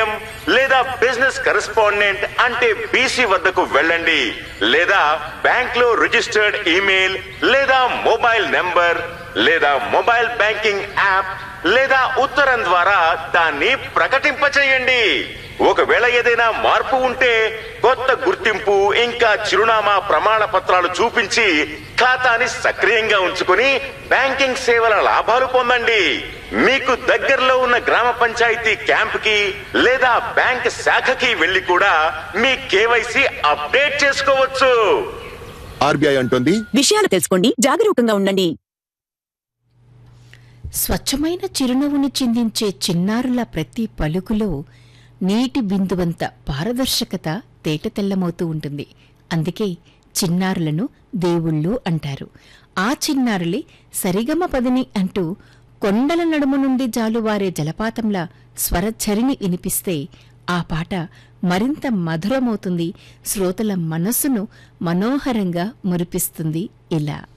ATM లేదా business correspondent అంటే BC వద్దకు వెళ్ళండి లేదా బ్యాంక్ లో రిజిస్టర్డ్ ఈమెయిల్ లేదా మొబైల్ నెంబర్ లేదా మొబైల్ బ్యాంకింగ్ యాప్ లేదా ఉత్తరం ద్వారా దాన్ని ప్రకటింపచేయండి ఒకవేళ ఏదైనా మార్పు ఉంటే కొత్త గుర్తింపు ఇంకా చిరునామా ప్రమాణ పత్రాలు చూపించి ఖాతాని సక్రియంగా ఉంచుకుని బ్యాంకింగ్ సేవల లాభాలు పొందండి మీకు దగ్గరలో ఉన్న గ్రామ పంచాయతీ క్యాంప్ కి లేదా బ్యాంక్ శాఖకి వెళ్లి కూడా మీ కేవైసీ అప్డేట్ చేసుకోవచ్చు ఆర్బీఐ అంటోంది విషయాలు తెలుసుకోండి జాగరూకంగా ఉండండి స్వచ్ఛమైన చిరునవ్వును చిందించే చిన్నారుల ప్రతి పలుకులో నీటి బిందువంత పారదర్శకత తేటతెల్లమవుతూ ఉంటుంది అందుకే చిన్నారులను దేవుళ్ళు అంటారు ఆ చిన్నారులే సరిగమ పదిని అంటూ కొండల నడుము నుండి జాలువారే జలపాతంలా స్వరఝరిని వినిపిస్తే ఆ పాట మరింత మధురమవుతుంది శ్రోతల మనస్సును మనోహరంగా మురిపిస్తుంది ఇలా